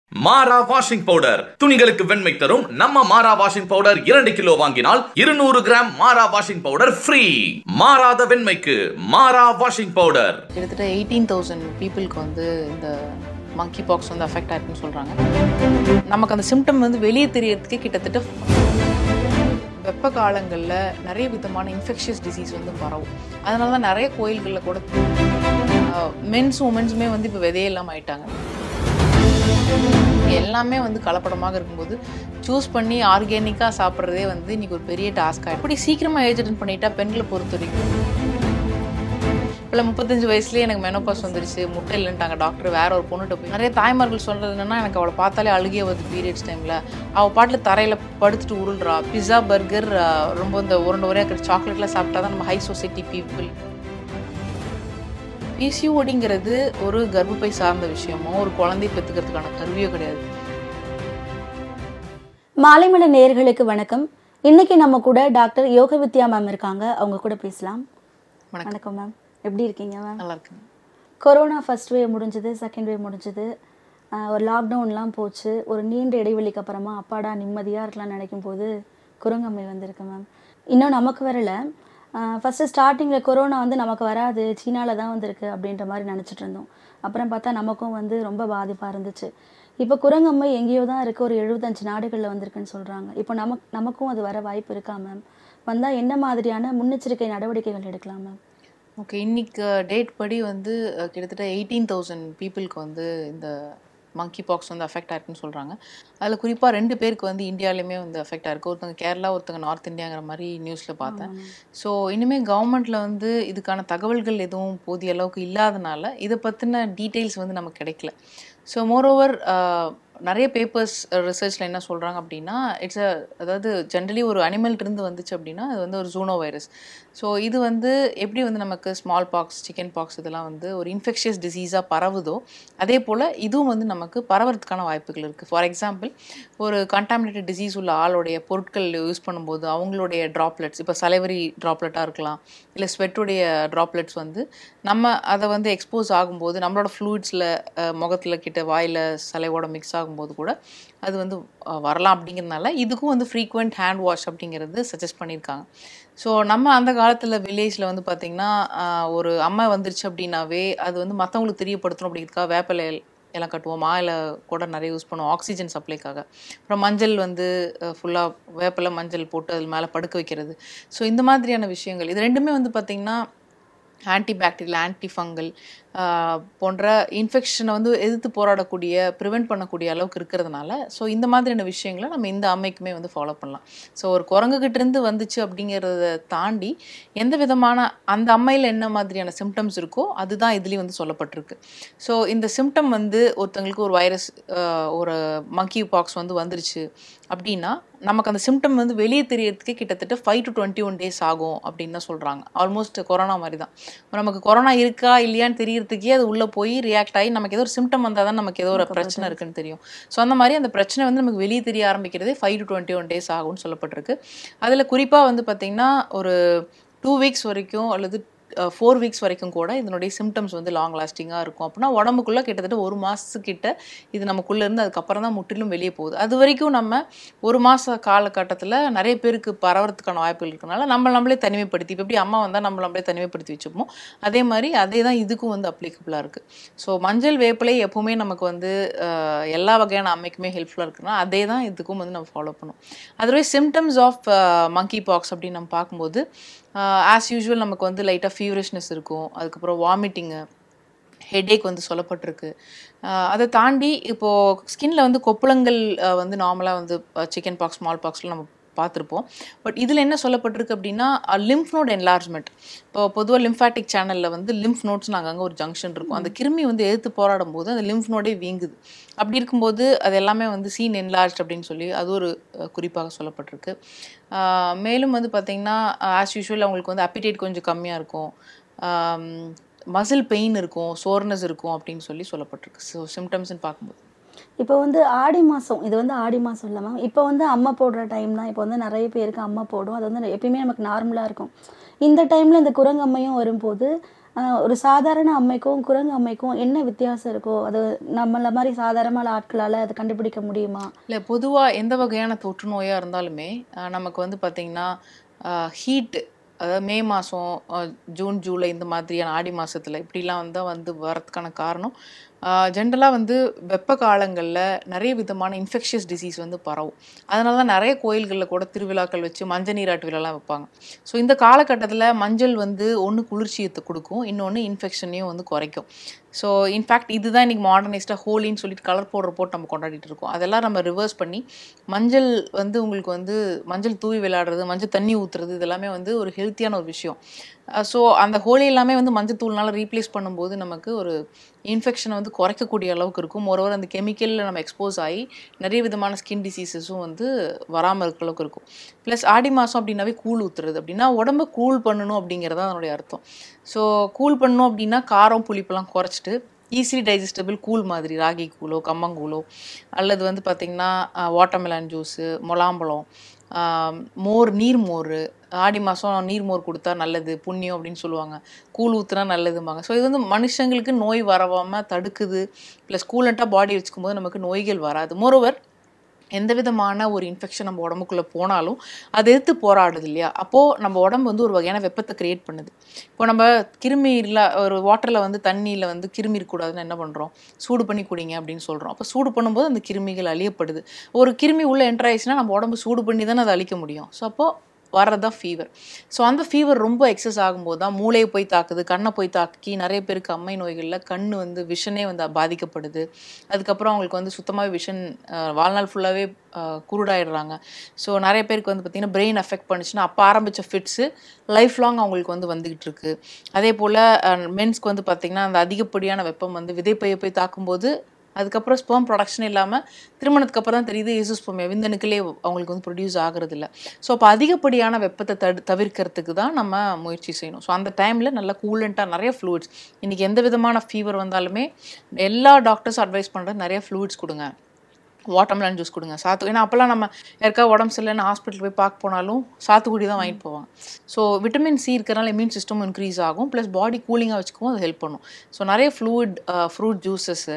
மாரா washing powder துணிகளுக்கு வெண்மை தரும் நம்ம மாரா வாஷிங் பவுடர் இரண்டு கிலோ வாங்கினால் இருநூறு gram Mara washing powder free மாறாத வெண்மைக்கு மாரா வாஷிங் பவுடர் கிட்டத்தட்ட எயிட்டீன் தௌசண்ட் பீப்புளுக்கு வந்து இந்த மங்கி பாக்ஸ் வந்து அஃபெக்ட் ஆயிருக்குன்னு சொல்கிறாங்க நமக்கு அந்த சிம்டம் வந்து வெளியே தெரியறதுக்கே கிட்டத்தட்ட வெப்ப காலங்களில் நிறைய விதமான இன்ஃபெக்ஷியஸ் டிசீஸ் வந்து பரவும் அதனால தான் நிறைய கோயில்களில் கூட மென்ஸ் உமன்ஸுமே வந்து இப்போ விதையெல்லாம் ஆயிட்டாங்க எல்லாமே வந்து கலப்படமாக இருக்கும்போது சூஸ் பண்ணி ஆர்கானிக்காக சாப்பிட்றதே வந்து இன்னைக்கு ஒரு பெரிய டாஸ்க் இப்படி சீக்கிரமாக ஏஜ் அட்டன் பண்ணிட்டா பெண்களை பொறுத்த வரைக்கும் இப்போ முப்பத்தஞ்சு வயசுலேயே எனக்கு மெனோபாஸ் வந்துருச்சு முட்டை இல்லைன்ட்டாங்க டாக்டர் வேற ஒரு பொண்ணுகிட்ட போய் நிறைய தாய்மார்கள் சொல்கிறது என்னன்னா எனக்கு அவளை பார்த்தாலே அழுகிய வருது பீரியட்ஸ் டைமில் அவள் பாட்டில் தரையில் படுத்துட்டு உருள்றா பிஸா பர்கர் ரொம்ப இந்த உருண்டை உரையாக இருக்கிற சாக்லேட்லாம் சாப்பிட்டா தான் நம்ம ஹை சொசைட்டி பீப்புள் பிசிஓடிங்கிறது ஒரு கர்ப்பப்பை சார்ந்த விஷயமோ ஒரு குழந்தை பெற்றுக்கிறதுக்கான கருவியோ கிடையாது மாலைமலை நேயர்களுக்கு வணக்கம் இன்னைக்கு நம்ம கூட டாக்டர் யோக வித்யா மேம் இருக்காங்க அவங்க கூட பேசலாம் வணக்கம் வணக்கம் மேம் எப்படி இருக்கீங்க மேம் நல்லா இருக்குங்க கொரோனா ஃபர்ஸ்ட் வேவ் முடிஞ்சது செகண்ட் வேவ் முடிஞ்சது ஆஹ் ஒரு லாக்டவுன்லாம் போச்சு ஒரு நீண்ட இடைவெளிக்கு அப்புறமா அப்பாடா நிம்மதியாக இருக்கலாம்னு நினைக்கும் போது குரங்கம்மை வந்திருக்கு மேம் இன்னும் நமக்கு வரல ஃபஸ்ட்டு ஸ்டார்டிங்கில் கொரோனா வந்து நமக்கு வராது சீனாவில் தான் வந்திருக்கு அப்படின்ற மாதிரி நினச்சிட்டு இருந்தோம் அப்புறம் பார்த்தா நமக்கும் வந்து ரொம்ப பாதிப்பாக இருந்துச்சு இப்போ குரங்கம்மை எங்கேயோ தான் இருக்குது ஒரு எழுபத்தஞ்சு நாடுகளில் வந்திருக்குன்னு சொல்கிறாங்க இப்போ நமக்கு நமக்கும் அது வர வாய்ப்பு இருக்கா மேம் வந்தால் என்ன மாதிரியான முன்னெச்சரிக்கை நடவடிக்கைகள் எடுக்கலாம் மேம் ஓகே இன்னைக்கு டேட் படி வந்து அஹ், கிட்டத்தட்ட எயிட்டீன் தௌசண்ட் பீப்புளுக்கு வந்து இந்த மங்கி பாக்ஸ் வந்து அஃபெக்ட் ஆயிருக்குன்னு சொல்கிறாங்க அதில் குறிப்பாக ரெண்டு பேருக்கு வந்து இந்தியாலையுமே வந்து அஃபெக்ட் ஆயிருக்கு ஒருத்தங்க கேரளா ஒருத்தங்க நார்த் இந்தியாங்கிற மாதிரி நியூஸில் பார்த்தேன் ஸோ இனிமேல் கவர்மெண்ட்டில் வந்து இதுக்கான தகவல்கள் எதுவும் போதிய அளவுக்கு இல்லாதனால இதை பற்றின டீட்டெயில்ஸ் வந்து நமக்கு கிடைக்கல ஸோ மோரோவர் நிறைய பேப்பர்ஸ் ரிசர்ச்சில் என்ன சொல்கிறாங்க அப்படின்னா இட்ஸ் அ அதாவது ஜென்ரலி ஒரு அனிமல் இருந்து வந்துச்சு அப்படின்னா அது வந்து ஒரு ஜூனோ வைரஸ் ஸோ இது வந்து எப்படி வந்து நமக்கு ஸ்மால் பாக்ஸ் சிக்கன் பாக்ஸ் இதெல்லாம் வந்து ஒரு இன்ஃபெக்ஷியஸ் டிசீஸாக பரவுதோ அதே போல் இதுவும் வந்து நமக்கு பரவறதுக்கான வாய்ப்புகள் இருக்குது ஃபார் எக்ஸாம்பிள் ஒரு கண்டாமினேட்டட் டிசீஸ் உள்ள ஆளுடைய பொருட்கள் யூஸ் பண்ணும்போது அவங்களுடைய ட்ராப்லெட்ஸ் இப்போ சலைவரி ட்ராப்லெட்டாக இருக்கலாம் இல்லை ஸ்வெட்டுடைய ட்ராப்லெட்ஸ் வந்து நம்ம அதை வந்து எக்ஸ்போஸ் ஆகும்போது நம்மளோட ஃப்ளூயிட்ஸில் முகத்தில் கிட்ட வாயில் சலைவோட மிக்ஸ் ஆகும்போது கூட அது வந்து அஹ், வரலாம் அப்படிங்கிறதுனால இதுக்கும் வந்து ஃப்ரீக்வெண்ட் ஹேண்ட் வாஷ் அப்படிங்கிறது சஜஸ்ட் பண்ணியிருக்காங்க ஸோ நம்ம அந்த காலத்தில் வில்லேஜில் வந்து பார்த்திங்கன்னா ஆஹ், ஒரு அம்மா வந்துருச்சு அப்படின்னாவே அது வந்து மற்றவங்களுக்கு தெரியப்படுத்தணும் அப்படிங்கிறதுக்காக வேப்பிலை எல்லாம் கட்டுவோம் மா இலை கூட நிறைய யூஸ் பண்ணுவோம் ஆக்சிஜன் சப்ளைக்காக அப்புறம் மஞ்சள் வந்து ஃபுல்லாக வேப்பிலை மஞ்சள் போட்டு அதில் மேலே படுக்க வைக்கிறது ஸோ இந்த மாதிரியான விஷயங்கள் இது ரெண்டுமே வந்து பார்த்திங்கன்னா ஆன்டி பாக்டீரியல் ஆன்டி ஃபங்கல் போன்ற இன்ஃபெக்ஷனை வந்து எதிர்த்து போராடக்கூடிய ப்ரிவெண்ட் பண்ணக்கூடிய அளவுக்கு இருக்கிறதுனால ஸோ இந்த மாதிரியான விஷயங்களை நம்ம இந்த அம்மைக்குமே வந்து ஃபாலோ பண்ணலாம் ஸோ ஒரு குரங்குகிட்ட இருந்து வந்துச்சு அப்படிங்கிறத தாண்டி எந்த விதமான அந்த அம்மையில் என்ன மாதிரியான சிம்டம்ஸ் இருக்கோ அதுதான் இதுலேயும் வந்து சொல்லப்பட்டிருக்கு ஸோ இந்த சிம்டம் வந்து ஒருத்தங்களுக்கு ஒரு வைரஸ் ஒரு மங்கி பாக்ஸ் வந்து வந்துருச்சு அப்படின்னா நமக்கு அந்த சிம்டம் வந்து வெளியே தெரியறதுக்கே கிட்டத்தட்ட five to twenty one days ஆகும் அப்படின்னு தான் சொல்கிறாங்க ஆல்மோஸ்ட் கொரோனா மாதிரி தான் நமக்கு கொரோனா இருக்கா இல்லையான்னு தெரியறதுக்கே அது உள்ளே போய் ரியாக்ட் ஆகி நமக்கு ஏதோ ஒரு சிம்டம் வந்தால் தான் நமக்கு ஏதோ ஒரு பிரச்சனை இருக்குன்னு தெரியும் ஸோ அந்த மாதிரி அந்த பிரச்சனை வந்து நமக்கு வெளியே தெரிய ஆரம்பிக்கிறதே five to twenty one days ஆகும்னு சொல்லப்பட்டிருக்கு அதில் குறிப்பாக வந்து பார்த்திங்கன்னா ஒரு டூ வீக்ஸ் வரைக்கும் அல்லது ஃபோர் வீக்ஸ் வரைக்கும் கூட இதனுடைய சிம்டம்ஸ் வந்து லாங் லாஸ்டிங்காக இருக்கும் அப்படின்னா உடம்புக்குள்ளே கிட்டத்தட்ட ஒரு மாதத்துக்கிட்ட இது நமக்குள்ளே இருந்து அதுக்கப்புறம் தான் முற்றிலும் வெளியே போகுது அது வரைக்கும் நம்ம ஒரு மாத காலகட்டத்தில் நிறைய பேருக்கு பரவறதுக்கான வாய்ப்புகள் இருக்கனால நம்ம நம்மளே தனிமைப்படுத்தி இப்போ எப்படி அம்மா வந்தால் நம்ம நம்மளே தனிமைப்படுத்தி வச்சுப்போம் அதே மாதிரி அதே தான் இதுக்கும் வந்து அப்ளிகபிளாக இருக்குது ஸோ மஞ்சள் வேப்பிலை எப்பவுமே நமக்கு வந்து அஹ், எல்லா வகையான அம்மைக்குமே ஹெல்ப்ஃபுல்லாக இருக்குன்னா அதே தான் இதுக்கும் வந்து நம்ம ஃபாலோ பண்ணும் otherwise symptoms of monkey pox அப்படின்னு நம்ம பார்க்கும்போது ஆஸ் யூஷுவல் நமக்கு வந்து லைட்டாக ஃபீவரிஷ்னஸ் இருக்கும் அதுக்கப்புறம் வாமிட்டிங்கு ஹெடேக் வந்து சொல்லப்பட்டிருக்கு ஆஹ் அதை தாண்டி இப்போது ஸ்கின்ல வந்து கொப்புளங்கள் ஆஹ் வந்து நார்மலாக வந்து சிக்கன் பாக்ஸ் ஸ்மால் பாக்ஸ்லாம் நம்ம பார்த்துருப்போம் பட் இதில் என்ன சொல்லப்பட்டிருக்கு அப்படின்னா லிம்ஃப் நோட் என்லார்ஜ்மெண்ட் இப்போ பொதுவாக லிம்ஃபாட்டிக் சேனலில் வந்து லிம்ஃப் நோட்ஸ்னு அங்கங்கே ஒரு ஜங்ஷன் இருக்கும் அந்த கிருமி வந்து எதிர்த்து போராடும் போது அந்த லிம்ஃப் நோடே வீங்குது அப்படி இருக்கும்போது அது எல்லாமே வந்து சீன் என்லார்ஜ் அப்படின்னு சொல்லி அது ஒரு அஹ், குறிப்பாக சொல்லப்பட்டிருக்கு ஆஹ் மேலும் வந்து பார்த்திங்கன்னா ஆஸ் யூஷுவல் அவங்களுக்கு வந்து அப்பிடைட் கொஞ்சம் கம்மியாக இருக்கும் மசில் பெயின் இருக்கும் சோர்னஸ் இருக்கும் அப்படின்னு சொல்லி சொல்லப்பட்டிருக்கு ஸோ சிம்டம்ஸ்னு பார்க்கும்போது இப்போ வந்து ஆடி மாதம் இது வந்து ஆடி மாதம் இல்லை மேம் இப்போ வந்து அம்மா போடுற டைம் தான் இப்போ வந்து நிறைய பேருக்கு அம்மா போடும் அது வந்து எப்பயுமே நமக்கு நார்மலாக இருக்கும் இந்த டைமில் இந்த குரங்கம்மையும் வரும்போது ஆஹ் ஒரு சாதாரண அம்மைக்கும் குரங்கு அம்மைக்கும் என்ன வித்தியாசம் இருக்கோ அது நம்மள மாதிரி சாதாரணமான ஆட்களால் அதை கண்டுபிடிக்க முடியுமா இல்லை பொதுவாக எந்த வகையான தொற்று நோயாக இருந்தாலுமே அஹ், நமக்கு வந்து பார்த்திங்கன்னா ஹீட்டு அதாவது மே மாதம் ஜூன் ஜூலை இந்த மாதிரியான ஆடி மாதத்தில் இப்படிலாம் வந்து வந்து வரதுக்கான காரணம் ஜென்ரலாக வந்து வெப்ப காலங்களில் நிறைய விதமான இன்ஃபெக்ஷியஸ் டிசீஸ் வந்து பரவும் அதனால தான் நிறைய கோயில்களில் கூட திருவிழாக்கள் வச்சு மஞ்சள் நீராட்டு விழாலாம் வைப்பாங்க ஸோ இந்த காலகட்டத்தில் மஞ்சள் வந்து ஒன்று குளிர்ச்சியத்தை கொடுக்கும் இன்னொன்று இன்ஃபெக்ஷனையும் வந்து குறைக்கும் ஸோ இன்ஃபேக்ட் இதுதான் இன்றைக்கி மாடர்னைஸ்டாக ஹோலின்னு சொல்லிட்டு கலர் பவுடர் போட்டு நம்ம கொண்டாடிட்டு இருக்கோம் அதெல்லாம் நம்ம ரிவர்ஸ் பண்ணி மஞ்சள் வந்து உங்களுக்கு வந்து மஞ்சள் தூவி விளையாடுறது மஞ்சள் தண்ணி ஊற்றுறது இதெல்லாமே வந்து ஒரு ஹெல்த்தியான ஒரு விஷயம் ஸோ அந்த ஹோலி எல்லாமே வந்து மஞ்சள் தூள்னால ரீப்ளேஸ் பண்ணும்போது நமக்கு ஒரு இன்ஃபெக்ஷனை வந்து குறைக்கக்கூடிய அளவுக்கு இருக்கும் ஒருவர் அந்த கெமிக்கலில் நம்ம எக்ஸ்போஸ் ஆகி நிறைய விதமான ஸ்கின் டிசீசஸும் வந்து வராமல் இருக்க அளவுக்கு இருக்கும் ப்ளஸ் ஆடி மாதம் அப்படின்னாவே கூழ் ஊற்றுறது அப்படின்னா உடம்ப கூல் பண்ணணும் அப்படிங்கிறது தான் அதனுடைய அர்த்தம் ஸோ கூல் பண்ணணும் அப்படின்னா காரம் புளிப்பெல்லாம் குறைச்சிட்டு ஈஸிலி டைஜஸ்டபிள் கூழ் மாதிரி ராகி கூழோ கம்மங்கூழோ அல்லது வந்து பார்த்திங்கன்னா வாட்டர்மெலான் ஜூஸு முலாம்பழம் ஆம், மோர் நீர் மோர் ஆடி மாதம் நீர் மோர் கொடுத்தா நல்லது புண்ணியம் அப்படின்னு சொல்லுவாங்க கூழ் ஊற்றுனா நல்லதும்பாங்க ஸோ இது வந்து மனுஷங்களுக்கு நோய் வரவாமல் தடுக்குது ப்ளஸ் கூலண்ட்டாக பாடி வச்சுக்கும் போது நமக்கு நோய்கள் வராது மோரோவர் எந்த விதமான ஒரு இன்ஃபெக்ஷன் நம்ம உடம்புக்குள்ளே போனாலும் அதை எதிர்த்து போராடுது இல்லையா அப்போது நம்ம உடம்பு வந்து ஒரு வகையான வெப்பத்தை கிரியேட் பண்ணுது இப்போ நம்ம கிருமி இல்ல ஒரு வாட்டரில் வந்து தண்ணியில் வந்து கிருமி இருக்கக்கூடாதுன்னு என்ன பண்ணுறோம் சூடு பண்ணி குடிங்க அப்படின்னு சொல்கிறோம் அப்போ சூடு பண்ணும்போது அந்த கிருமிகள் அழியப்படுது ஒரு கிருமி உள்ளே என்டர் ஆயிடுச்சுன்னா நம்ம உடம்பு சூடு பண்ணி தானே அதை அழிக்க முடியும் ஸோ அப்போது வர்றது தான் ஃபீவர் ஸோ அந்த ஃபீவர் ரொம்ப எக்ஸஸ் ஆகும்போது தான் மூளையை போய் தாக்குது கண்ணை போய் தாக்கி நிறைய பேருக்கு அம்மை நோய்களில் கண் வந்து விஷனே வந்து பாதிக்கப்படுது அதுக்கப்புறம் அவங்களுக்கு வந்து சுத்தமாகவே விஷன் வாழ்நாள் ஃபுல்லாகவே குருடாயிடுறாங்க ஸோ நிறைய பேருக்கு வந்து பார்த்திங்கன்னா பிரெயின் அஃபெக்ட் பண்ணுச்சுன்னா அப்போ ஆரம்பித்த ஃபிட்ஸு லைஃப் லாங் அவங்களுக்கு வந்து வந்துகிட்டு இருக்கு அதே போல் மென்ஸ்க்கு வந்து பார்த்திங்கன்னா அந்த அதிகப்படியான வெப்பம் வந்து விதைப்பையை போய் தாக்கும்போது அதுக்கப்புறம் ஸ்பெர்ம் ப்ரொடக்ஷன் இல்லாமல் திருமணத்துக்கு அப்புறம் தான் தெரியுது ஈசுஸ்போமியா விந்தணுக்களே அவங்களுக்கு வந்து ப்ரொடியூஸ் ஆகிறது இல்லை ஸோ அப்போ அதிகப்படியான வெப்பத்தை தடு தவிர்க்கிறதுக்கு தான் நம்ம முயற்சி செய்யணும் ஸோ அந்த டைமில் நல்லா கூலண்ட்டாக நிறைய ஃப்ளூயிட்ஸ் இன்றைக்கி எந்த விதமான ஃபீவர் வந்தாலுமே எல்லா டாக்டர்ஸ் அட்வைஸ் பண்ணுறது நிறைய ஃப்ளூயிட்ஸ் கொடுங்க வாட்டர்மெலன் ஜூஸ் கொடுங்க சாத்து ஏன்னா அப்போல்லாம் நம்ம யாருக்கா உடம்பு சரியில்லைன்னு ஹாஸ்பிட்டல் போய் பார்க்க போனாலும் சாத்துக்குடி தான் வாங்கிட்டு போவாங்க ஸோ விட்டமின் சி இருக்கிறனால இம்யூன் சிஸ்டம் இன்க்ரீஸ் ஆகும் ப்ளஸ் பாடி கூலிங்காக வச்சுக்கவும் அது ஹெல்ப் பண்ணும் ஸோ நிறைய ஃப்ளூயிட் ஃப்ரூட் ஜூஸஸ்ஸு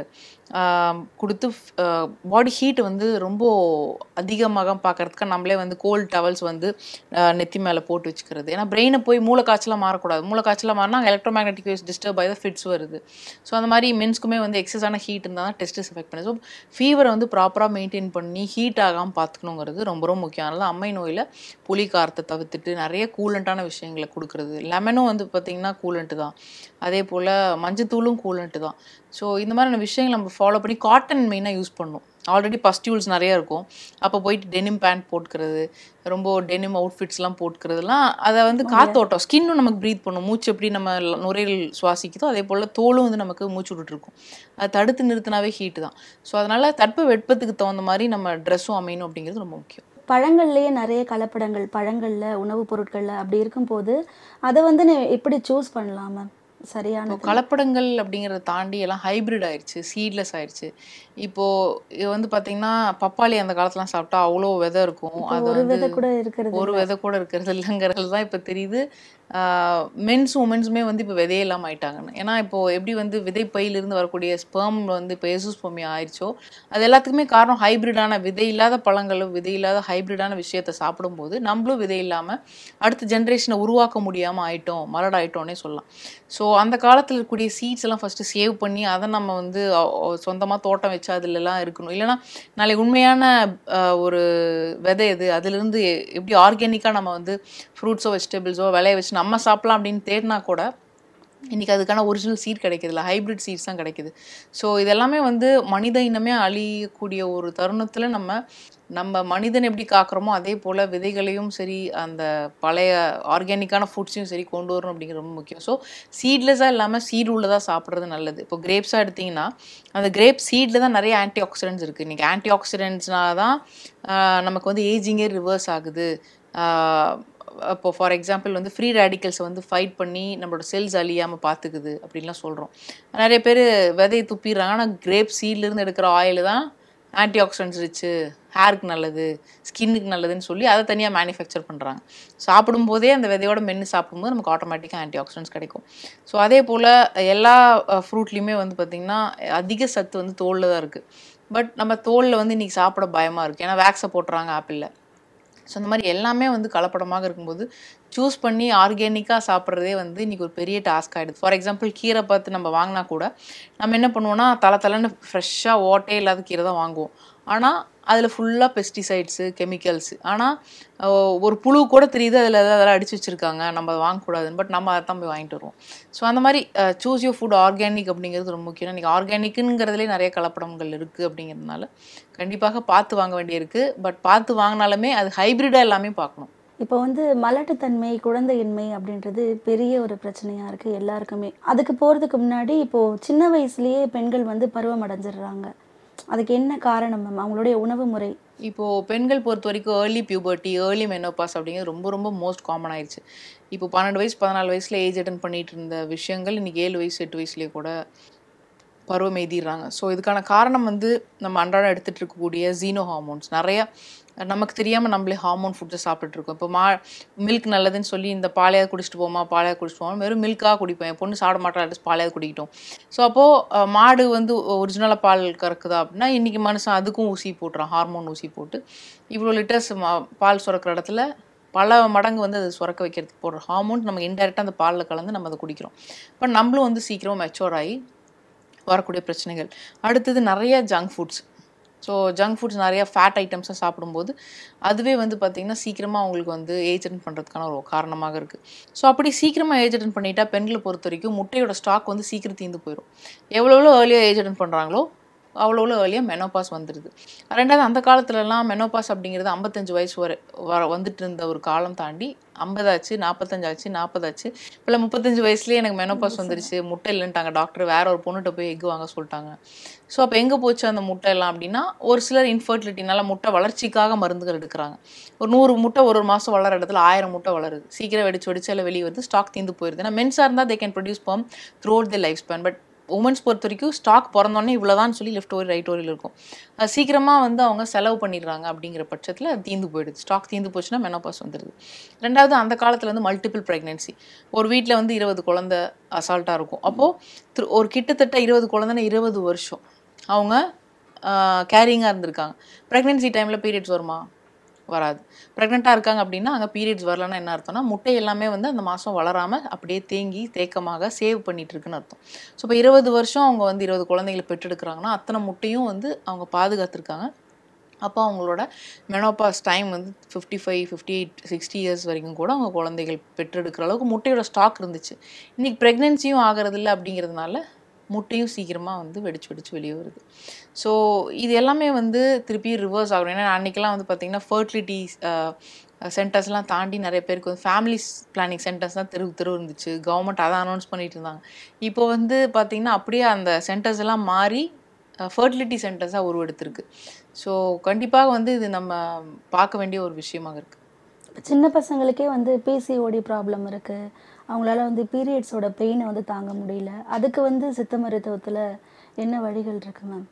கொடுத்து பாடி ஹீட் வந்து ரொம்ப அதிகமாக பார்க்கறதுக்கு நம்மளே வந்து கோல்ட் டவல்ஸ் வந்து ஆஹ் நெத்தி மேலே போட்டு வச்சுக்கிறது ஏன்னா பிரெயினை போய் மூளை காய்ச்சலாக மாறக்கூடாது மூளை காய்ச்சலாக மாறினா எலக்ட்ரோ மேக்னட்டிக் வேவ்ஸ் டிஸ்டர்ப் ஆகி தான் ஃபிட்ஸ் வருது ஸோ அந்த மாதிரி மென்ஸ்க்குமே வந்து எக்ஸஸான ஹீட் இருந்தால் தான் டெஸ்டஸ் எஃபெக்ட் பண்ணுது ஸோ ஃபீவரை வந்து ப்ராப்பராக மெயின்டைன் பண்ணி ஹீட் ஆகாமல் பார்த்துக்கணுங்கிறது ரொம்ப ரொம்ப முக்கியம் அதனால அம்மை நோயில் புளி காரத்தை தவிர்த்துட்டு நிறைய கூலண்ட்டான விஷயங்களை கொடுக்குறது லெமனும் வந்து பார்த்திங்கன்னா கூலண்ட்டு தான் அதே போல் மஞ்சத்தூளும் கூலண்ட்டு தான் ஸோ இந்த மாதிரியான விஷயங்கள் நம்ம ஃபாலோ பண்ணி காட்டன் மெயினாக யூஸ் பண்ணணும் ஆல்ரெடி பஸ்டியூல்ஸ் நிறைய இருக்கும் அப்போ போயிட்டு டெனிம் பேண்ட் போட்டுக்கிறது ரொம்ப டெனிம் அவுட்ஃபிட்ஸ்லாம் போட்டுக்கிறதுலாம் அதை வந்து காத்தோட்டம் ஸ்கின்னும் நமக்கு ப்ரீத் பண்ணும் மூச்சு எப்படி நம்ம ல- நுரையீரல் சுவாசிக்குதோ அதே போல் தோலும் வந்து நமக்கு மூச்சு விட்டுட்டு இருக்கும் அது தடுத்து நிறுத்தினாவே ஹீட்டு தான் ஸோ அதனால் தட்ப வெட்பத்துக்கு தகுந்த மாதிரி நம்ம ட்ரெஸ்ஸும் அமையணும் அப்படிங்கிறது ரொம்ப முக்கியம் பழங்கள்லேயே நிறைய கலப்படங்கள் பழங்கள்ல உணவுப் பொருட்கள்ல அப்படி இருக்கும்போது அதை வந்து நீ எப்படி சூஸ் பண்ணலாம் மேம் சரியான இப்போ கலப்படங்கள் அப்படிங்கிறத தாண்டி எல்லாம் ஹைபிரிட் ஆயிடுச்சு சீட்லெஸ் ஆயிடுச்சு இப்போ இது வந்து பாத்தீங்கன்னா பப்பாளி அந்த காலத்துலாம் சாப்பிட்டா அவ்வளோ விதை இருக்கும் அது ஒரு வந்து விதை கூட இருக்கிறது ஒரு விதை கூட இருக்கிறது இல்லைங்கிறது தான் இப்போ தெரியுது மென்ஸ் உமன்ஸுமே வந்து இப்போ விதையே இல்லாமல் ஆயிட்டாங்கன்னு ஏன்னா இப்போ எப்படி வந்து விதைப்பையிலிருந்து வரக்கூடிய ஸ்பெர்ம் வந்து இப்போ எசுஸ்போமியா ஆயிடுச்சோ அது எல்லாத்துக்குமே காரணம் ஹைபிரிடான விதை இல்லாத பழங்களும் விதை இல்லாத ஹைபிரிடான விஷயத்தை சாப்பிடும்போது நம்மளும் விதை இல்லாமல் அடுத்த ஜென்ரேஷனை உருவாக்க முடியாமல் ஆயிட்டோம் மலட் ஆயிட்டோன்னே சொல்லலாம் ஸோ அந்த காலத்தில் இருக்கக்கூடிய சீட்ஸ் எல்லாம் ஃபஸ்ட்டு சேவ் பண்ணி அதை நம்ம வந்து சொந்தமாக தோட்டம் வச்சு அதுலலாம் இருக்கணும் இல்லைன்னா நாளைக்கு உண்மையான அஹ், ஒரு விதை எது அதுலேருந்து எப்படி ஆர்கானிக்காக நம்ம வந்து ஃப்ரூட்ஸோ வெஜிடபிள்ஸோ விளைய வச்சு நம்ம சாப்பிடலாம் அப்படின்னு தேடினா கூட இன்றைக்கி அதுக்கான ஒரிஜினல் சீட் கிடைக்குதுல்ல ஹைப்ரிட் சீட்ஸ் தான் கிடைக்குது ஸோ இதெல்லாமே வந்து மனித இனமே அழியக்கூடிய ஒரு தருணத்தில் நம்ம நம்ம மனிதன் எப்படி காக்கிறோமோ அதே போல் விதைகளையும் சரி அந்த பழைய ஆர்கானிக்கான ஃபுட்ஸையும் சரி கொண்டு வரணும் அப்படிங்கிறது ரொம்ப முக்கியம் ஸோ சீட்லெஸ்ஸாக இல்லாமல் சீட் உள்ளதாக சாப்பிட்றது நல்லது இப்போ கிரேப்ஸாக எடுத்திங்கன்னா அந்த கிரேப் சீடில் தான் நிறைய ஆன்டி ஆக்சிடென்ட்ஸ் இருக்குது இன்றைக்கி ஆன்டி ஆக்சிடென்ட்ஸ்னால தான் ஆஹ், நமக்கு வந்து ஏஜிங்கே ரிவர்ஸ் ஆகுது ஆஹ், இப்போ ஃபார் எக்ஸாம்பிள் வந்து ஃப்ரீ ரேடிக்கல்ஸை வந்து ஃபைட் பண்ணி நம்மளோட செல்ஸ் அழியாமல் பார்த்துக்குது அப்படின்லாம் சொல்கிறோம் நிறைய பேர் விதையை துப்பிடுறாங்க ஆனால் கிரேப் சீட்லேருந்து எடுக்கிற ஆயில் தான் ஆன்டி ஆக்சிடென்ட்ஸ் ரிச்சு ஹேருக்கு நல்லது ஸ்கின்னுக்கு நல்லதுன்னு சொல்லி அதை தனியாக மேனுஃபேக்சர் பண்ணுறாங்க சாப்பிடும்போதே அந்த விதையோட மென்று சாப்பிடும்போது நமக்கு ஆட்டோமேட்டிக்காக ஆன்டி ஆக்சிடென்ட்ஸ் கிடைக்கும் ஸோ அதே போல் எல்லா ஃப்ரூட்லேயுமே வந்து பார்த்திங்கன்னா அதிக சத்து வந்து தோலில் தான் இருக்குது பட் நம்ம தோலில் வந்து இன்றைக்கி சாப்பிட பயமாக இருக்குது ஏன்னா வேக்ஸை போட்டுறாங்க ஆப்பிளில் ஸோ இந்த மாதிரி எல்லாமே வந்து கலப்படமாக இருக்கும்போது சூஸ் பண்ணி ஆர்கானிக்காக சாப்பிட்றதே வந்து இன்றைக்கி ஒரு பெரிய டாஸ்க் ஆகிடுது ஃபார் எக்ஸாம்பிள் கீரை பார்த்து நம்ம வாங்கினா கூட நம்ம என்ன பண்ணுவோம்னா தலை தலைன்னு ஃப்ரெஷ்ஷாக ஓட்டே இல்லாத கீரை தான் வாங்குவோம் ஆனால் அதில் ஃபுல்லாக பெஸ்டிசைட்ஸு கெமிக்கல்ஸ் ஆனால் ஒரு புழு கூட தெரியுது அதில் அதெல்லாம் அடிச்சு வச்சுருக்காங்க நம்ம அதை வாங்கக்கூடாதுன்னு பட் நம்ம அதை தான் போய் வாங்கிட்டு வருவோம் ஸோ அந்த மாதிரி சூஸ் யூர் ஃபுட் ஆர்கானிக் அப்படிங்கிறது ரொம்ப முக்கியம் இன்றைக்கி ஆர்கானிக்குங்கிறதுலே நிறைய கலப்படங்கள் இருக்குது அப்படிங்கிறதுனால கண்டிப்பாக பார்த்து வாங்க வேண்டியிருக்கு பட் பார்த்து வாங்கினாலுமே அது ஹைப்ரிடாக எல்லாமே பார்க்கணும் இப்போ வந்து மலட்டுத்தன்மை குழந்தையின்மை அப்படின்றது பெரிய ஒரு பிரச்சனையாக இருக்குது எல்லாருக்குமே அதுக்கு போகிறதுக்கு முன்னாடி இப்போது சின்ன வயசுலேயே பெண்கள் வந்து பருவம் அடைஞ்சிடுறாங்க அதுக்கு என்ன காரணம் மேம் அவங்களுடைய உணவு முறை இப்போது பெண்கள் பொறுத்த வரைக்கும் ஏர்லி பியூபர்ட்டி ஏர்லி மெனோபாஸ் அப்படிங்கிறது ரொம்ப ரொம்ப மோஸ்ட் காமன் ஆயிடுச்சு இப்போ பன்னெண்டு வயசு பதினாலு வயசில் ஏஜ் அட்டன் பண்ணிட்டு இருந்த விஷயங்கள் இன்றைக்கி ஏழு வயசு எட்டு வயசுலேயே கூட பருவம் எய்திடுறாங்க ஸோ இதுக்கான காரணம் வந்து நம்ம அன்றாடம் எடுத்துகிட்டு இருக்கக்கூடிய ஜீனோ ஹார்மோன்ஸ் நிறைய நமக்கு தெரியாமல் நம்மளே ஹார்மோன் ஃபுட்ஸை சாப்பிட்டுட்டு இருக்கோம் இப்போ மா மில்க் நல்லதுன்னு சொல்லி இந்த பாலையாவது குடிச்சிட்டு போமா பாலையாக குடிச்சிட்டு போமா வெறும் மில்காக குடிப்பேன் என் பொண்ணு சாப்பிட மாட்டா அட்லீஸ்ட் பாலையாவது குடிக்கிட்டோம் ஸோ அப்போது மாடு வந்து ஒரிஜினலாக பால் கறக்குதா அப்படின்னா இன்றைக்கி மனுஷன் அதுக்கும் ஊசி போட்டுறான் ஹார்மோன் ஊசி போட்டு இவ்வளோ லிட்டர்ஸ் பால் சுரக்கிற இடத்துல பல மடங்கு வந்து அது சுரக்க வைக்கிறதுக்கு போடுற ஹார்மோன் நம்ம இன்டெரக்டாக அந்த பாலில் கலந்து நம்ம அதை குடிக்கிறோம் பட் நம்மளும் வந்து சீக்கிரம் மெச்சோர் ஆகி வரக்கூடிய பிரச்சனைகள் அடுத்தது நிறைய junk foods so junk foods நிறைய ஃபேட் ஐட்டம்ஸை சாப்பிடும்போது அதுவே வந்து பார்த்திங்கன்னா சீக்கிரமாக அவங்களுக்கு வந்து ஏஜ் அட்டன் பண்ணுறதுக்கான ஒரு காரணமாக இருக்குது ஸோ அப்படி சீக்கிரமாக ஏஜ் அட்டன் பண்ணிட்டா பெண்களை பொறுத்த வரைக்கும் முட்டையோட ஸ்டாக் வந்து சீக்கிரம் தீர்ந்து போயிடும் எவ்வளோ எவ்வளோ ஏர்லியாக ஏஜ் அட்டன் பண்ணுறாங்களோ அவ்வளோ அவ்வளோ ஏர்லியாக மெனோபாஸ் வந்துடுது ரெண்டாவது அந்த காலத்துலலாம் மெனோபாஸ் அப்படிங்கிறது ஐம்பத்தஞ்சு வயசு வரை வர வந்துட்டு இருந்த ஒரு காலம் தாண்டி ஐம்பதாச்சு நாற்பத்தஞ்சாச்சு நாற்பதாச்சு இப்போ முப்பத்தஞ்சு வயசுலேயே எனக்கு மெனோபாஸ் வந்துருச்சு முட்டை இல்லைன்ட்டாங்க டாக்டர் வேற ஒரு பொண்ணுகிட்ட போய் எக் வாங்க சொல்லிட்டாங்க ஸோ அப்போ எங்கே போச்சு அந்த முட்டை எல்லாம் அப்படின்னா ஒரு சிலர் இன்ஃபர்டிலிட்டினால முட்டை வளர்ச்சிக்காக மருந்துகள் எடுக்கிறாங்க ஒரு நூறு முட்டை ஒரு ஒரு மாதம் வளர இடத்துல ஆயிரம் முட்டை வளருது சீக்கிரம் வெடிச்சு வெடிச்சு எல்லாம் வெளியே வருது ஸ்டாக் தீந்து போயிருது ஏன்னா மென்ஸாக இருந்தால் they can produce sperm throughout the life span but women's பொறுத்த வரைக்கும் ஸ்டாக் பிறந்தோடனே இவ்வளோதான் சொல்லி லெஃப்ட் ஓரி ரைட் ஓரியில் இருக்கும் அது சீக்கிரமாக வந்து அவங்க செலவு பண்ணிடுறாங்க அப்படிங்கிற பட்சத்தில் அது தீந்து போயிடுது ஸ்டாக் தீந்து போச்சுன்னா மெனோபாஸ் வந்துடுது ரெண்டாவது அந்த காலத்தில் வந்து மல்டிபிள் ப்ரெக்னென்சி ஒரு வீட்டில் வந்து இருபது குழந்தை அசால்ட்டாக இருக்கும் அப்போது ஒரு கிட்டத்தட்ட இருபது குழந்தைன்னா இருபது வருஷம் அவங்க கேரிங்காக இருந்திருக்காங்க ப்ரெக்னென்சி டைமில் பீரியட்ஸ் வருமா வராது ப்ரெக்னெண்ட்டாக இருக்காங்க அப்படின்னா அங்கே பீரியட்ஸ் வரலன்னா என்ன அர்த்தம்னா முட்டை எல்லாமே வந்து அந்த மாதம் வளராமல் அப்படியே தேங்கி தேக்கமாக சேவ் பண்ணிட்டு இருக்குன்னு அர்த்தம் ஸோ இப்போ இருபது வருஷம் அவங்க வந்து இருபது குழந்தைகளை பெற்றெடுக்கிறாங்கன்னா அத்தனை முட்டையும் வந்து அவங்க பாதுகாத்துருக்காங்க அப்போ அவங்களோட மெனோபாஸ் டைம் வந்து fifty five fifty eight sixty years வரைக்கும் கூட அவங்க குழந்தைகள் பெற்றெடுக்கிற அளவுக்கு முட்டையோட ஸ்டாக் இருந்துச்சு இன்றைக்கி ப்ரெக்னென்சியும் ஆகிறதில்ல அப்படிங்கிறதுனால முட்டையும் சீக்கிரமாக வந்து வெடிச்சு வெடிச்சு வெளியே வருது ஸோ இது எல்லாமே வந்து திருப்பி ரிவர்ஸ் ஆகணும் ஏன்னா அன்றைக்கெல்லாம் வந்து பார்த்திங்கன்னா ஃபர்டிலிட்டி சென்டர்ஸ்லாம் தாண்டி நிறைய பேருக்கு வந்து ஃபேமிலி பிளானிங் சென்டர்ஸ் தான் தெரு தெரு இருந்துச்சு கவர்மெண்ட் அதை அனௌன்ஸ் பண்ணிட்டு இருந்தாங்க இப்போ வந்து பார்த்திங்கன்னா அப்படியே அந்த சென்டர்ஸ் எல்லாம் மாறி ஃபர்டிலிட்டி சென்டர்ஸாக உருவெடுத்திருக்கு ஸோ கண்டிப்பாக வந்து இது நம்ம பார்க்க வேண்டிய ஒரு விஷயமாக இருக்குது சின்ன பசங்களுக்கே வந்து பிசிஓடி ப்ராப்ளம் இருக்குது அவங்களால வந்து பீரியட்ஸோட பெயினை வந்து தாங்க முடியல அதுக்கு வந்து சித்த மருத்துவத்தில் என்ன வழிகள் இருக்கு மேம்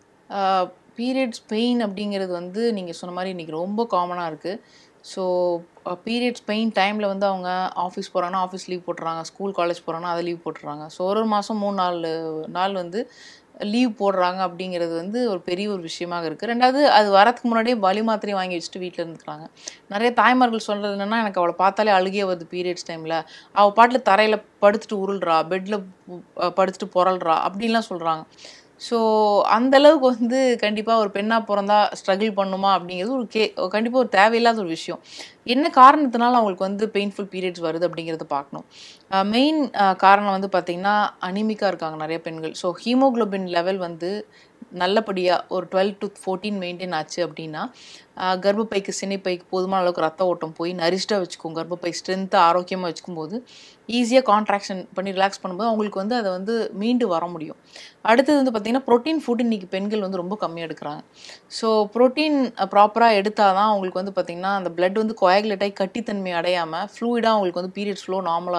பீரியட்ஸ் பெயின் அப்படிங்கிறது வந்து நீங்கள் சொன்ன மாதிரி இன்றைக்கி ரொம்ப காமனாக இருக்குது ஸோ பீரியட்ஸ் பெயின் டைமில் வந்து அவங்க ஆஃபீஸ் போகிறாங்கன்னா ஆஃபீஸ் லீவ் போட்டுறாங்க ஸ்கூல் காலேஜ் போகிறாங்கன்னா அதை லீவ் போட்டுறாங்க ஸோ ஒரு ஒரு மாதம் மூணு நாலு நாள் வந்து லீவ் போடுறாங்க அப்படிங்கிறது வந்து ஒரு பெரிய ஒரு விஷயமாக இருக்குது ரெண்டாவது அது வரதுக்கு முன்னாடியே வலி மாத்திரையும் வாங்கி வச்சுட்டு வீட்டில் இருந்துக்கிறாங்க நிறைய தாய்மார்கள் சொல்கிறது என்னென்னா எனக்கு அவளை பார்த்தாலே அழுகிய வருது பீரியட்ஸ் டைமில் அவள் பாட்டில் தரையில் படுத்துட்டு உருள்றா பெட்டில் படுத்துட்டு புரள்றா அப்படின்லாம் சொல்கிறாங்க ஸோ அந்தளவுக்கு வந்து கண்டிப்பாக ஒரு பெண்ணாக பிறந்தா ஸ்ட்ரகிள் பண்ணுமா அப்படிங்கிறது ஒரு கே கண்டிப்பாக ஒரு தேவையில்லாத ஒரு விஷயம் என்ன காரணத்தினால அவங்களுக்கு வந்து பெயின்ஃபுல் பீரியட்ஸ் வருது அப்படிங்கிறத பார்க்கணும் மெயின் காரணம் வந்து பார்த்திங்கன்னா அனிமிக்காக இருக்காங்க நிறைய பெண்கள் ஸோ ஹீமோக்ளோபின் லெவல் வந்து நல்லபடியாக ஒரு டுவெல் டு ஃபோர்டீன் மெயின்டைன் ஆச்சு அப்படின்னா கர்ப்பப்பைக்கு சினைப்பைக்கு போதுமான அளவுக்கு ரத்த ஓட்டம் போய் நரிஷ்டாக வச்சுக்கும் கர்ப்பப்பை ஸ்ட்ரென்த்தாக ஆரோக்கியமாக வச்சுக்கும் போது ஈஸியாக கான்ட்ராக்ஷன் பண்ணி ரிலாக்ஸ் பண்ணும்போது அவங்களுக்கு வந்து அதை வந்து மீண்டு வர முடியும் அடுத்தது வந்து பார்த்திங்கன்னா ப்ரோட்டீன் ஃபுட் இன்றைக்கி பெண்கள் வந்து ரொம்ப கம்மியாக எடுக்கிறாங்க ஸோ ப்ரோட்டீன் ப்ராப்பராக எடுத்தால் தான் அவங்களுக்கு வந்து பார்த்திங்கன்னா அந்த பிளட் வந்து கோயாகுலேட் ஆகி கட்டித்தன்மை அடையாமல் ஃப்ளூயிடாக அவங்களுக்கு வந்து பீரியட்ஸ் ஃப்ளோ நார்மலாக இருக்கும்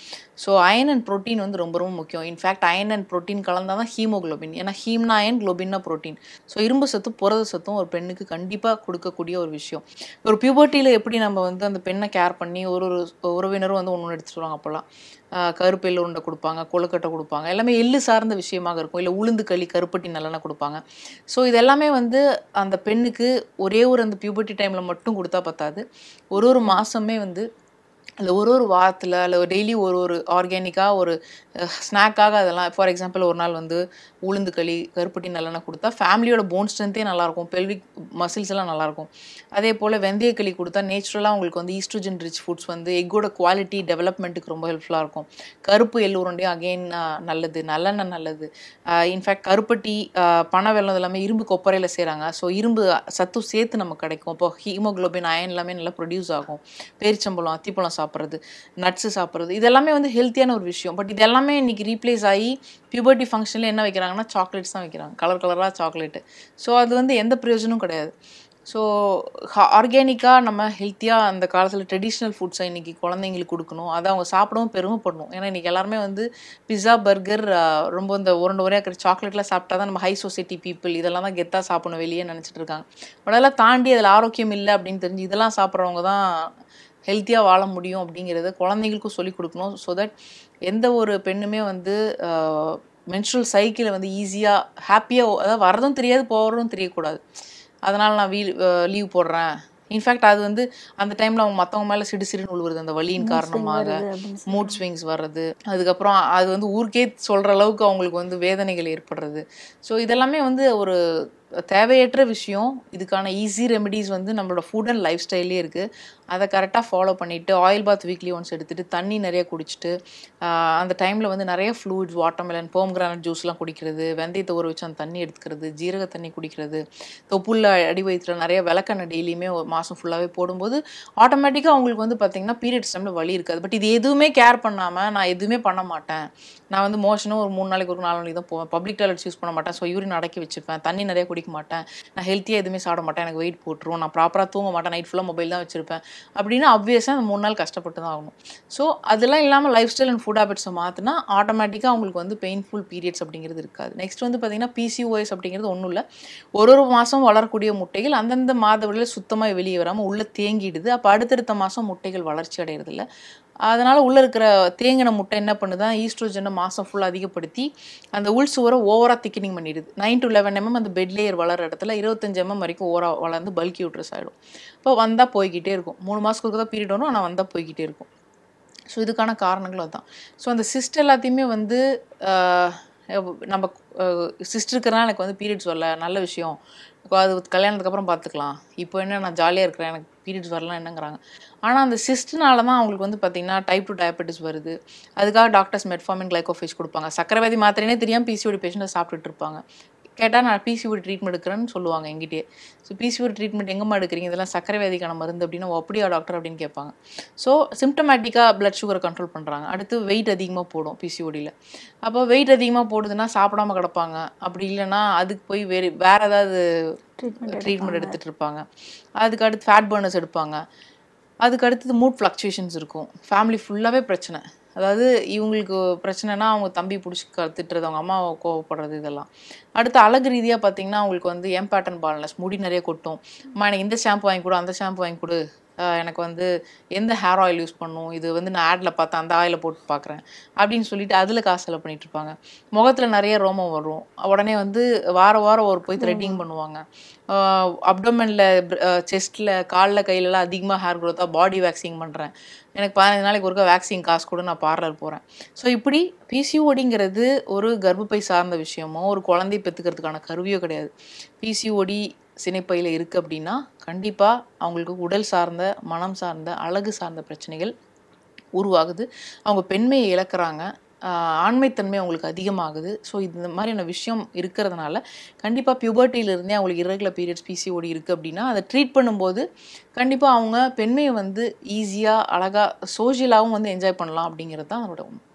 ஸோ அயன் அண்ட் ப்ரோட்டீன் வந்து ரொம்ப ரொம்ப முக்கியம் இன்ஃபேக்ட் அயன் அண்ட் ப்ரோட்டீன் கலந்தால் தான் ஹீமோகுளோபின் ஏன்னா ஹீம்னா அயன் குளோபின்னா ப்ரோட்டீன் ஸோ இரும்பு சத்தும் புரத சத்தும் ஒரு பெண்ணுக்கு கண்டிப்பாக கொடுக்கக்கூடிய ஒரு விஷயம் ஒரு பியூபர்ட்டியில் எப்படி நம்ம வந்து அந்த பெண்ணை கேர் பண்ணி ஒரு ஒரு உறவினரும் வந்து ஒன்று ஒன்று எடுத்துட்டு வருவாங்க அப்போல்லாம் ஆஹ் கருப்பு எள்ளு உருண்டை கொடுப்பாங்க கொழுக்கட்டை கொடுப்பாங்க எல்லாமே எள்ளு சார்ந்த விஷயமாக இருக்கும் இல்லை உளுந்து களி கருப்பட்டி நல்லெண்ணெய் கொடுப்பாங்க ஸோ இது எல்லாமே வந்து அந்த பெண்ணுக்கு ஒரே ஒரு அந்த பியூபர்ட்டி டைமில் மட்டும் கொடுத்தா பத்தாது ஒரு ஒரு மாதமே வந்து அந்த ஒரு ஒரு வாரத்தில் இல்லை டெய்லி ஒரு ஒரு ஆர்கானிக்காக ஒரு ஸ்நாக்காக அதெல்லாம் ஃபார் எக்ஸாம்பிள் ஒரு நாள் வந்து உளுந்து களி கருப்பட்டி நல்லெண்ணெய் கொடுத்தா ஃபேமிலியோட போன் ஸ்ட்ரென்த்தே நல்லாயிருக்கும் பெல்விக் மசில்ஸ் எல்லாம் நல்லாயிருக்கும் அதே போல் வெந்தய களி கொடுத்தா நேச்சுரலாக உங்களுக்கு வந்து ஈஸ்ட்ரோஜன் ரிச் ஃபுட்ஸ் வந்து எக்கோட குவாலிட்டி டெவலப்மெண்ட்டுக்கு ரொம்ப ஹெல்ப்ஃபுல்லாக இருக்கும் கருப்பு எள்ளு உருண்டையும் அகெயின் நல்லது நல்லெண்ணெய் நல்லது இன்ஃபேக்ட் கருப்பட்டி ஆஹ் பனை வெல்லம் இது எல்லாமே இரும்பு கொப்பரையில் செய்கிறாங்க ஸோ இரும்பு சத்து சேர்த்து நமக்கு கிடைக்கும் இப்போ ஹீமோகுளோபின் அயன் எல்லாமே நல்லா ப்ரொடியூஸ் ஆகும் பேரிச்சம்பழம் அத்திப்பழம் சாப்பிட்றது நட்ஸு சாப்பிட்றது இது எல்லாமே வந்து ஹெல்த்தியான ஒரு விஷயம் பட் இது எல்லாமே இன்னைக்கு ரீப்ளேஸ் ஆகி பியூபர்ட்டி ஃபங்க்ஷனில் என்ன வைக்கிறாங்கன்னா சாக்லேட்ஸ் தான் வைக்கிறாங்க கலர் கலராக சாக்லேட்டு ஸோ அது வந்து எந்த பிரயோஜனமும் கிடையாது ஸோ ஆர்கானிக்காக நம்ம ஹெல்த்தியாக அந்த காலத்தில் ட்ரெடிஷ்னல் ஃபுட்ஸை இன்றைக்கி குழந்தைங்களுக்கு கொடுக்கணும் அதை அவங்க சாப்பிடவும் பெருமைப்படணும் ஏன்னா இன்றைக்கி எல்லாருமே வந்து பிஸா பர்கர் ரொம்ப இந்த உருண்டை உரையாக இருக்கிற சாக்லேட்லாம் சாப்பிட்டா தான் நம்ம ஹை சொசைட்டி பீப்புள் இதெல்லாம் தான் கெத்தாக சாப்பிடணும் வெளியே நினச்சிட்டு இருக்காங்க பட் அதெல்லாம் தாண்டி அதில் ஆரோக்கியம் இல்லை அப்படின்னு தெரிஞ்சு இதெல்லாம் சாப்பிட்றவங்க தான் ஹெல்த்தியாக வாழ முடியும் அப்படிங்கிறத குழந்தைங்களுக்கும் சொல்லிக் கொடுக்கணும் ஸோ தட் எந்த ஒரு பெண்ணுமே வந்து மென்ஸ்ட்ரல் சைக்கிளை வந்து ஈஸியாக ஹாப்பியாக அதாவது வரதும் தெரியாது போகிறதும் தெரியக்கூடாது அதனால் நான் வீ லீவ் போடுறேன் இன்ஃபேக்ட் அது வந்து அந்த டைமில் அவங்க மற்றவங்க மேலே சிடு சிடுன்னு உழுவுறது அந்த வலியின் காரணமாக வருது அப்படின்னு மூட் ஸ்விங்ஸ் வர்றது அதுக்கப்புறம் அது வந்து ஊருக்கே சொல்கிற அளவுக்கு அவங்களுக்கு வந்து வேதனைகள் ஏற்படுறது ஸோ இதெல்லாமே வந்து ஒரு தேவையற்ற விஷயம் இதுக்கான ஈஸி ரெமெடிஸ் வந்து நம்மளோட ஃபுட் அண்ட் லைஃப் ஸ்டைல்லே இருக்குது அதை கரெக்டாக ஃபாலோ பண்ணிவிட்டு ஆயில் பாத் வீக்லி ஒன்ஸ் எடுத்துகிட்டு தண்ணி நிறைய குடிச்சிட்டு ஆஹ் அந்த டைமில் வந்து நிறைய ஃப்ளூயிட்ஸ் வாட்டர்மெலன் போம்கிரானட் ஜூஸ்லாம் குடிக்கிறது வெந்தயத்தை ஊற வச்சு அந்த தண்ணி எடுத்துக்கிறது ஜீரக தண்ணி குடிக்கிறது தொப்புள்ள அடி வயிற்றில் நிறைய விளக்கெண்ணெய் டெய்லியுமே ஒரு மாதம் ஃபுல்லாகவே போடும்போது ஆட்டோமேட்டிக்காக அவங்களுக்கு வந்து பார்த்திங்கன்னா பீரியட்ஸ் டைமில் வலி இருக்காது பட் இது எதுவுமே கேர் பண்ணாமல் நான் எதுவுமே பண்ண மாட்டேன் நான் வந்து மோஷனும் ஒரு மூணு நாளைக்கு ஒரு நாலு நாளைக்கு தான் போவேன் பப்ளிக் டாய்லெட்ஸ் யூஸ் பண்ண மாட்டேன் ஸோ யூரின் அடக்கி வச்சுப்பேன் தண்ணி நிறைய குடிக்க மாட்டேன் நான் ஹெல்த்தியாக எதுவுமே சாப்பிட மாட்டேன் எனக்கு வெயிட் போட்டுரும் நான் ப்ராப்பராக தூங்க மாட்டேன் நைட் ஃபுல்லாக மொபைல் தான் வச்சிருப்பேன் அப்படின்னு அப்வியஸாக அந்த மூணு நாள் கஷ்டப்பட்டு தான் ஆகணும் ஸோ அதெல்லாம் இல்லாமல் லைஃப் ஸ்டைல் அண்ட் ஃபுட் ஹேபிட்ஸை மாற்றினா ஆட்டோமேட்டிக்காக அவங்களுக்கு வந்து பெயின்ஃபுல் பீரியட்ஸ் அப்படிங்கிறது இருக்காது நெக்ஸ்ட் வந்து பார்த்தீங்கன்னா பிசிஓஎஸ் அப்படிங்கிறது ஒன்றும் இல்லை ஒரு ஒரு மாதம் வளரக்கூடிய முட்டைகள் அந்தந்த மாதவிடையில் சுத்தமாக வெளியே வராமல் உள்ளே தேங்கிடுது அப்போ அடுத்தடுத்த மாதம் முட்டைகள் வளர்ச்சி அடையிறதில்ல அதனால் உள்ளே இருக்கிற தேங்கின முட்டை என்ன பண்ணுதான் ஈஸ்ட்ரோஜனை மாதம் ஃபுல்லாக அதிகப்படுத்தி அந்த உள் சுவரை ஓவராக திக்கனிங் பண்ணிடுது நைன் டு லெவன் எம்எம் அந்த பெட் லேயர் வளர இடத்துல இருபத்தஞ்சு எம்எம் வரைக்கும் ஓவரா வளர்ந்து பல்கி யூட்ரஸ் ஆகிடும் இப்போ வந்தால் போய்கிட்டே இருக்கும் மூணு மாதத்துக்கு தான் பீரியட் வரும் ஆனால் வந்தால் போய்கிட்டே இருக்கும் ஸோ இதுக்கான காரணங்களும் அதுதான் ஸோ அந்த சிஸ்ட் எல்லாத்தையுமே வந்து ஆஹ், நம்ம சிஸ்ட் இருக்கிறனால எனக்கு வந்து பீரியட்ஸ் வரல நல்ல விஷயம் இப்போ அது கல்யாணத்துக்கு அப்புறம் பார்த்துக்கலாம் இப்போ என்ன நான் ஜாலியாக இருக்கிறேன் எனக்கு பீரியட்ஸ் வரலாம் என்னங்கிறாங்க ஆனால் அந்த சிஸ்ட்னால தான் அவங்களுக்கு வந்து பார்த்தீங்கன்னா டைப் டூ டயபெட்டிஸ் வருது அதுக்காக டாக்டர்ஸ் மெட்ஃபார்மின் கிளைகோஃபேஜ் கொடுப்பாங்க சக்கரை வியாதி மாத்திரைனே தெரியாமல் பிசிஓடி பேஷண்ட்டை சாப்பிட்டுட்டு இருப்பாங்க கேட்டால் நான் பிசிஓடி ட்ரீட்மெண்ட் எடுக்கிறேன்னு சொல்லுவாங்க எங்கிட்டே ஸோ பிசிஓடி ட்ரீட்மெண்ட் எங்கம்மா எடுக்கிறீங்க இதெல்லாம் சக்கரை வியாதிக்கான மருந்து அப்படின்னா "ஓ, அப்படியா டாக்டர் அப்படின்னு கேட்பாங்க ஸோ சிம்டமேட்டிக்காக பிளட் சுகரை கண்ட்ரோல் பண்ணுறாங்க அடுத்து வெயிட் அதிகமாக போடும் பிசிஓடியில் அப்போ வெயிட் அதிகமாக போடுதுன்னா சாப்பிடாம கிடப்பாங்க அப்படி இல்லைன்னா அதுக்கு போய் வேறு வேறு ஏதாவது ட்ரீட்மெண்ட் எடுத்துகிட்டு இருப்பாங்க அதுக்கு அடுத்து ஃபேட் பர்னர்ஸ் எடுப்பாங்க அதுக்கு அடுத்தது மூட் ஃப்ளக்சுவேஷன்ஸ் இருக்கும் ஃபேமிலி ஃபுல்லாகவே பிரச்சனை அதாவது இவங்களுக்கு பிரச்சனைனா அவங்க தம்பி பிடிச்சி திட்டுறது அவங்க அம்மா கோவப்படுறது இதெல்லாம் அடுத்து அழகு ரீதியாக பார்த்தீங்கன்னா அவங்களுக்கு வந்து எம் பேட்டர்ன் பால்னஸ் முடி நிறைய கொட்டும் அம்மா எனக்கு இந்த ஷாம்பு வாங்கி கொடு அந்த ஷாம்பு வாங்கி கொடு ஆஹ் எனக்கு வந்து எந்த ஹேர் ஆயில் யூஸ் பண்ணணும் இது வந்து நான் ஆடில் பார்த்தேன் அந்த ஆயிலை போட்டு பார்க்குறேன் அப்படின்னு சொல்லிட்டு அதில் காசு செலவு பண்ணிட்டு இருப்பாங்க முகத்தில் நிறைய ரோமம் வரும் உடனே வந்து வார வாரம் ஒரு போய் த்ரெட்டிங் பண்ணுவாங்க அப்டோமனில் செஸ்ட்டில் காலில் கையிலலாம் அதிகமாக ஹேர் க்ரோத்தாக பாடி வேக்சிங் பண்ணுறேன் எனக்கு பதினஞ்சு நாளைக்கு ஒருக்கா வேக்சின் காசு கூட நான் பார்லர் போகிறேன் ஸோ இப்படி பிசிஓடிங்கிறது ஒரு கர்ப்பப்பை சார்ந்த விஷயமோ ஒரு குழந்தை பெற்றுக்கிறதுக்கான கருவியோ கிடையாது பிசிஓடி சினைப்பையில் இருக்குது அப்படின்னா கண்டிப்பாக அவங்களுக்கு உடல் சார்ந்த மனம் சார்ந்த அழகு சார்ந்த பிரச்சனைகள் உருவாகுது அவங்க பெண்மையை இழக்கிறாங்க ஆஹ் ஆண்மைத்தன்மை அவங்களுக்கு அதிகமாகுது ஸோ இந்த மாதிரியான விஷயம் இருக்கிறதுனால கண்டிப்பாக பியூபர்ட்டியிலிருந்தே அவங்களுக்கு irregular பீரியட்ஸ் பிசிஓடி இருக்குது அப்படின்னா அதை ட்ரீட் பண்ணும்போது கண்டிப்பாக அவங்க பெண்மையை வந்து ஈஸியாக அழகாக சோஷியலாகவும் வந்து என்ஜாய் பண்ணலாம் அப்படிங்கிறது தான் அதோட உண்மை